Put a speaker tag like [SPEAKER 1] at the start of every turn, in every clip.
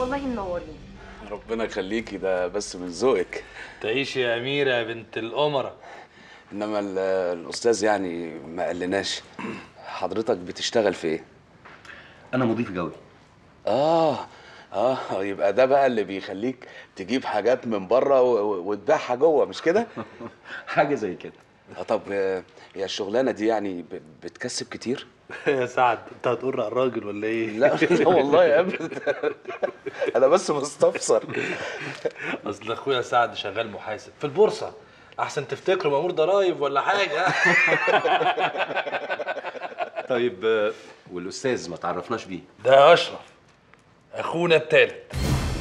[SPEAKER 1] والله منورين
[SPEAKER 2] ربنا يخليكي ده بس من ذوقك
[SPEAKER 3] تعيشي يا أميرة يا بنت الأمرة
[SPEAKER 2] انما ال- الاستاذ يعني ما قالناش حضرتك بتشتغل في ايه
[SPEAKER 4] انا مضيف جوي
[SPEAKER 2] اه اه يبقى ده بقى اللي بيخليك تجيب حاجات من بره و- و- وتبيعها جوه مش كده
[SPEAKER 4] حاجه زي كده
[SPEAKER 2] آه طب آه، هي الشغلانه دي يعني ب- بتكسب كتير
[SPEAKER 3] يا سعد أنت هتقول رأي الراجل ولا إيه؟
[SPEAKER 2] لا لا والله يا ابدا انا بس بستفسر
[SPEAKER 3] أصل أخويا سعد شغال محاسب في البورصة أحسن تفتكروا مأمور ضرايب ولا حاجة
[SPEAKER 4] طيب آه، والاستاذ ما تعرفناش بيه
[SPEAKER 3] ده أشرف أخونا التالت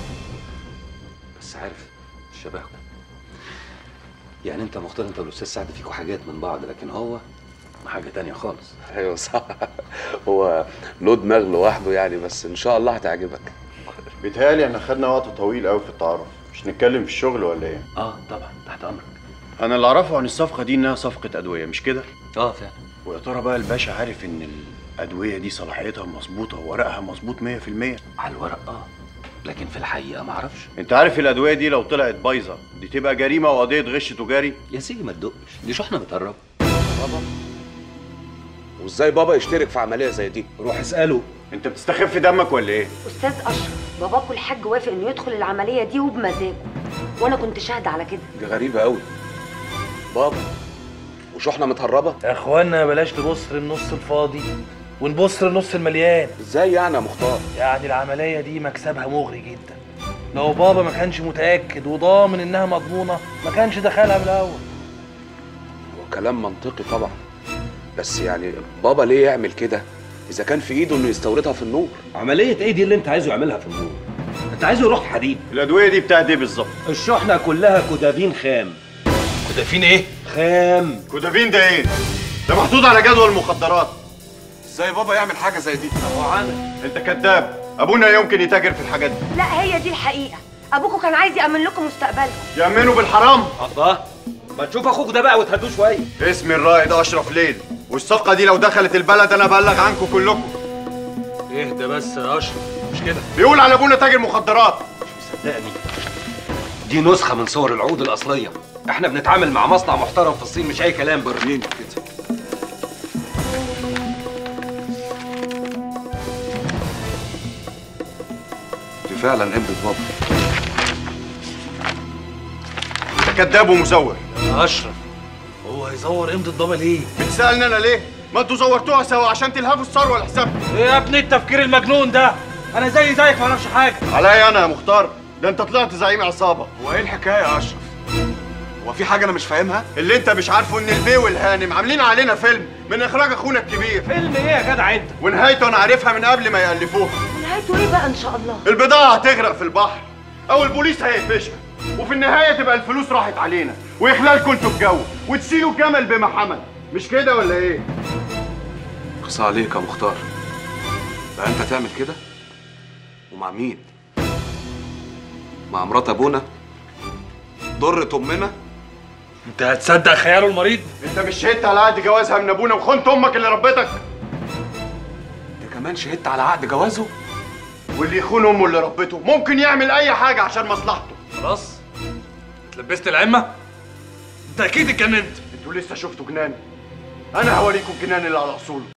[SPEAKER 4] بس عارف شبهكم يعني انت مختار انت والاستاذ سعد فيكوا حاجات من بعض لكن هو حاجه تانية خالص
[SPEAKER 2] ايوه صح هو له دماغ لوحده يعني بس ان شاء الله هتعجبك
[SPEAKER 5] بيتهيألي احنا خدنا وقت طويل قوي في التعارف مش نتكلم في الشغل ولا ايه
[SPEAKER 4] اه طبعا تحت امرك
[SPEAKER 5] انا اللي اعرفه عن الصفقه دي انها صفقه ادويه مش كده
[SPEAKER 4] اه فعلا
[SPEAKER 5] ويا ترى بقى الباشا عارف ان الادويه دي صلاحيتها مظبوطه وورقها مظبوط 100%
[SPEAKER 4] على الورق اه لكن في الحقيقه ما اعرفش
[SPEAKER 5] انت عارف الادويه دي لو طلعت بايظه دي تبقى جريمه وقضيه غش تجاري
[SPEAKER 4] يا سيدي ما تدقش دي شحنه متقربه
[SPEAKER 2] وازاي بابا يشترك في عمليه زي دي
[SPEAKER 4] روح اساله
[SPEAKER 5] انت بتستخف دمك ولا ايه
[SPEAKER 1] استاذ اشرف باباكوا الحاج وافق انه يدخل العمليه دي وبمزاجه وانا كنت شاهده على كده
[SPEAKER 2] دي غريبه قوي بابا وشحنه متهربه
[SPEAKER 3] يا إخوانا بلاش نبص للنص الفاضي ونبص للنص المليان
[SPEAKER 2] ازاي يعني يا مختار
[SPEAKER 3] يعني العملية دي مكسبها مغري جدا لو بابا ما كانش متأكد وضامن إنها مضمونة ما كانش دخلها من الأول
[SPEAKER 2] هو كلام منطقي طبعا بس يعني بابا ليه يعمل كده اذا كان في ايده انه يستوردها في النور
[SPEAKER 4] عمليه ايه دي اللي انت عايزه يعملها في النور انت عايزه يروح في حديد
[SPEAKER 5] الادويه دي بتاعت ايه بالظبط
[SPEAKER 4] الشحنه كلها كودافين خام
[SPEAKER 3] مدافين إيه؟
[SPEAKER 4] خام
[SPEAKER 5] كودافين ده ايه ده محطوط على جدول المخدرات
[SPEAKER 2] ازاي بابا يعمل حاجه زي دي
[SPEAKER 5] انت كذاب ابونا يمكن يتاجر في الحاجات دي
[SPEAKER 1] لا هي دي الحقيقه ابوكوا كان عايز يامن لكم مستقبلكم
[SPEAKER 5] يأمنوا بالحرام
[SPEAKER 4] الله ما تشوف اخوك ده بقى وتهدوه شويه
[SPEAKER 5] اسمي الرائد اشرف ليل والصفقه دي لو دخلت البلد انا ابلغ عنكم كلكم
[SPEAKER 3] اهدى بس يا أشرف مش كده
[SPEAKER 5] بيقول على ابونا تاجر مخدرات
[SPEAKER 4] صدقني دي نسخه من صور العقود الاصليه احنا بنتعامل مع مصنع محترم في الصين مش اي كلام برلين كده
[SPEAKER 2] دي فعلا ابنة بابا
[SPEAKER 5] انت كذاب ومزور
[SPEAKER 3] يا أشرف هو هيزور قيمة الضبا ليه؟
[SPEAKER 5] بتسالني انا ليه ما انتوا زورتوها سوا عشان تلهفوا الثروه لحسابكم
[SPEAKER 3] إيه يا ابني التفكير المجنون ده؟ أنا زي زيك ما أعرفش حاجة
[SPEAKER 5] عليا انا يا مختار ده انت طلعت زعيم عصابه
[SPEAKER 2] هو ايه الحكايه يا اشرف هو في حاجه انا مش فاهمها
[SPEAKER 5] اللي انت مش عارفه ان البيه والهانم عاملين علينا فيلم من اخراج اخونا الكبير
[SPEAKER 3] فيلم إيه يا جدع أنت؟
[SPEAKER 5] ونهايته انا عارفها من قبل ما يالفوها
[SPEAKER 1] نهايته ايه بقى ان شاء الله
[SPEAKER 5] البضاعه هتغرق في البحر او البوليس هيقفشها وفي النهايه تبقى الفلوس راحت علينا ويخلالكم انتوا الجو وتشيلوا الجمل بما حمل مش كده ولا ايه
[SPEAKER 2] قصة عليك يا مختار بقى انت تعمل كده ومع مين مع مرات ابونا ضرة امنا
[SPEAKER 3] أنت هتصدق خياله المريض؟
[SPEAKER 5] انت مش شهدت على عقد جوازها من ابونا وخنت امك اللي ربتك
[SPEAKER 2] انت كمان شهدت على عقد جوازه
[SPEAKER 5] واللي يخون امه اللي ربته ممكن يعمل اي حاجه عشان مصلحته
[SPEAKER 3] خلاص اتلبست العمة؟ أنت أكيد اتجننت
[SPEAKER 5] انتوا لسه شفتوا جنان انا هوريكم الجنان اللي على اصوله